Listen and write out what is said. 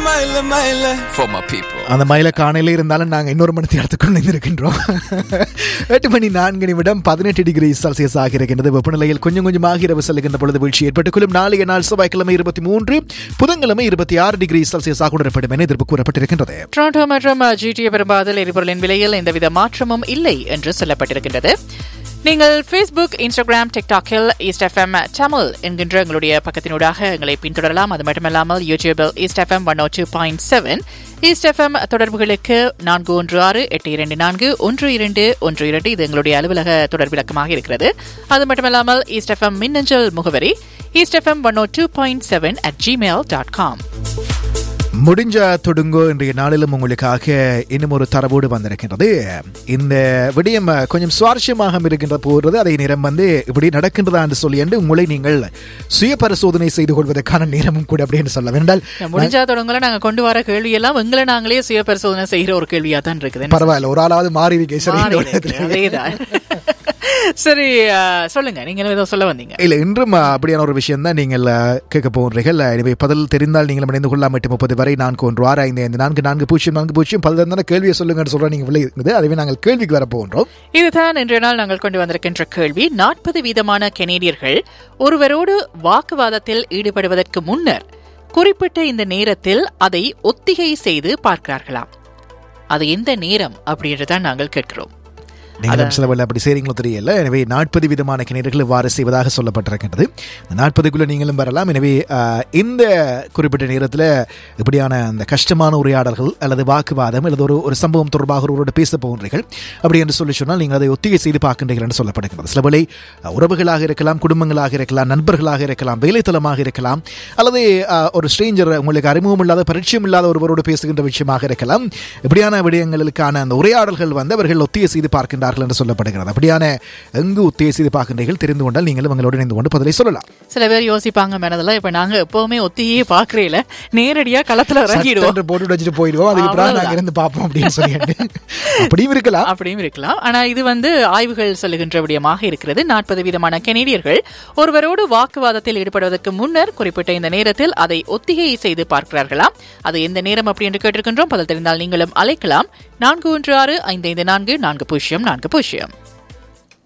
மயில மயில For my people. அந்த மயில காணையில இருந்தாலும் நாங்க இன்னொரு மணி நேரத்துக்குள் இருக்கின்றோம் எட்டு மணி நான்கு நிமிடம் பதினெட்டு டிகிரி செல்சியஸ் ஆகி இருக்கின்றது வெப்பநிலையில் கொஞ்சம் கொஞ்சமாக இரவு செல்லுகின்ற பொழுது வீழ்ச்சி ஏற்பட்டுக் கொள்ளும் நாளைய நாள் செவ்வாய்க்கிழமை இருபத்தி மூன்று புதன்கிழமை இருபத்தி ஆறு டிகிரி செல்சியஸ் ஆக உணரப்படும் என எதிர்ப்பு கூறப்பட்டிருக்கின்றது டொரண்டோ மற்றும் ஜிடிஏ பெரும்பாதில் எரிபொருளின் விலையில் எந்தவித மாற்றமும் இல்லை என்று சொல்லப்பட்டிருக்கின்றது நீங்கள் ஃபேஸ்புக் இன்ஸ்டாகிராம் டிக்டாக்கில் ஈஸ்ட் எஃப்எம் தமிழ் என்கின்ற எங்களுடைய பக்கத்தினூடாக எங்களை பின்தொடரலாம் அது மட்டுமல்லாமல் யூடியூபில் East FM one O two point seven East FM தொடர்புகளுக்கு நான்கு ஒன்று ஆறு எட்டு இரண்டு நான்கு ஒன்று இரண்டு ஒன்று இரண்டு இது எங்களுடைய அலுவலக தொடர் விளக்கமாக இருக்கிறது அது மட்டுமல்லாமல் ஈஸ்ட் எஃப்எம் மின்னஞ்சல் முகவரி East FM one O two point seven at Gmail dot com முடிஞ்ச தொடுங்கோ இன்றைய நாளிலும் உங்களுக்காக இன்னும் ஒரு தரவோடு வந்திருக்கின்றது இந்த விடயம் கொஞ்சம் சுவாரஸ்யமாக இருக்கின்ற போகிறது அதை நேரம் வந்து இப்படி நடக்கின்றதா என்று சொல்லி என்று உங்களை நீங்கள் சுய பரிசோதனை செய்து கொள்வதற்கான நேரமும் கூட அப்படின்னு சொல்ல வேண்டால் முடிஞ்சா தொடங்கல நாங்க கொண்டு வர கேள்வி எல்லாம் எங்களை நாங்களே சுய பரிசோதனை செய்யற ஒரு கேள்வியா தான் இருக்குது பரவாயில்ல ஒரு ஆளாவது மாறி இருக்கே சரி இந்த மாறி இருக்கு. உலகத்துல. அதேதான். சரி ஆ, சொல்லுங்க நீங்க ஏதோ சொல்ல வந்தீங்க இல்ல இன்றும் அஹ், அப்படியான ஒரு விஷயம் தான் நீங்கள் அஹ், கேட்க போகிறீர்கள் எனவே பதில் தெரிந்தால் நீங்கள் இணைந்து கொள்ளலாம் எட்டு முப்பது வரை நான்கு ஒன்று ஆறு ஐந்து ஐந்து நான்கு நான்கு பூஜ்ஜியம் நான்கு பூஜ்ஜியம் பதில் இருந்தால் கேள்வியை சொல்லுங்கன்னு சொல்ற நீங்க விலை இருக்குது அதுவே நாங்கள் கேள்விக்கு வர போகின்றோம் இதுதான் இன்றைய நாள் நாங்கள் கொண்டு வந்திருக்கின்ற கேள்வி நாற்பது வீதமான கெனேடியர்கள் ஒருவரோடு வாக்குவாதத்தில் ஈடுபடுவதற்கு முன்னர் குறிப்பிட்ட இந்த நேரத்தில் அதை ஒத்திகை செய்து பார்க்கிறார்களாம் அது எந்த நேரம் அப்படின்றதான் நாங்கள் கேட்கிறோம் நீங்களும் சில வேளை அப்படி செய்றீங்களோ தெரியல எனவே நாற்பது விதமான கிணறுகள் இவ்வாறு செய்வதாக சொல்லப்பட்டிருக்கின்றது இந்த நாற்பதுக்குள்ள நீங்களும் வரலாம் எனவே ஆஹ், இந்த குறிப்பிட்ட நேரத்தில் இப்படியான அந்த கஷ்டமான உரையாடல்கள் அல்லது வாக்குவாதம் அல்லது ஒரு ஒரு சம்பவம் தொடர்பாக ஒருவரோடு பேச போகின்றீர்கள் அப்படி என்று சொல்லி சொன்னால் நீங்கள் அதை ஒத்திகை செய்து பார்க்கின்றீர்கள் என்று சொல்லப்படுகிறது சில வேளை அஹ், உறவுகளாக இருக்கலாம் குடும்பங்களாக இருக்கலாம் நண்பர்களாக இருக்கலாம் வேலைத்தளமாக இருக்கலாம் அல்லது ஆஹ், ஒரு ஸ்ட்ரேஞ்சர் உங்களுக்கு அறிமுகம் இல்லாத பரிச்சயம் இல்லாத ஒருவரோடு பேசுகின்ற விஷயமாக இருக்கலாம் இப்படியான விடயங்களுக்கான அந்த உரையாடல்கள் வந்து அவர்கள் ஒத்திகை செய்து பார்க்கின்றார்கள் என்று சொல்லப்படுகிறது அப்படியான எங்கு ஒத்திகை செய்து பார்க்கின்றீர்கள் தெரிந்து கொண்டால் நீங்களும் உங்களோடு இணைந்து கொண்டு பதிலை சொல்லலாம் சில பேர் யோசிப்பாங்க மனதில் இப்ப நாங்க எப்பவுமே ஒத்தியே பாக்குறேல நேரடியா களத்துல இறங்கிடுவோம் சட்டென்று போட்டு வச்சுட்டு போயிடுவோம் அதுக்கு பிறகு நாங்க அவ்வளவுதான். இருந்து பார்ப்போம் அப்படின்னு சொல்லிட்டு அப்படியும் இருக்கலாம் அப்படியும் இருக்கலாம் ஆனா இது வந்து ஆய்வுகள் சொல்லுகின்ற விடயமாக இருக்கிறது நாற்பது விதமான கெனேடியர்கள் ஒருவரோடு வாக்குவாதத்தில் ஈடுபடுவதற்கு முன்னர் குறிப்பிட்ட இந்த நேரத்தில் அதை ஒத்திகை செய்து பார்க்கிறார்களாம் அது எந்த நேரம் அப்படி என்று கேட்டிருக்கின்றோம் பதில் தெரிந்தால் நீங்களும் அழைக்கலாம் நான்கு ஒன்று ஆறு ஐந்து ஐந்து நான்கு நான்கு பூஜ்ஜியம் நான்கு பூஜ்ஜியம்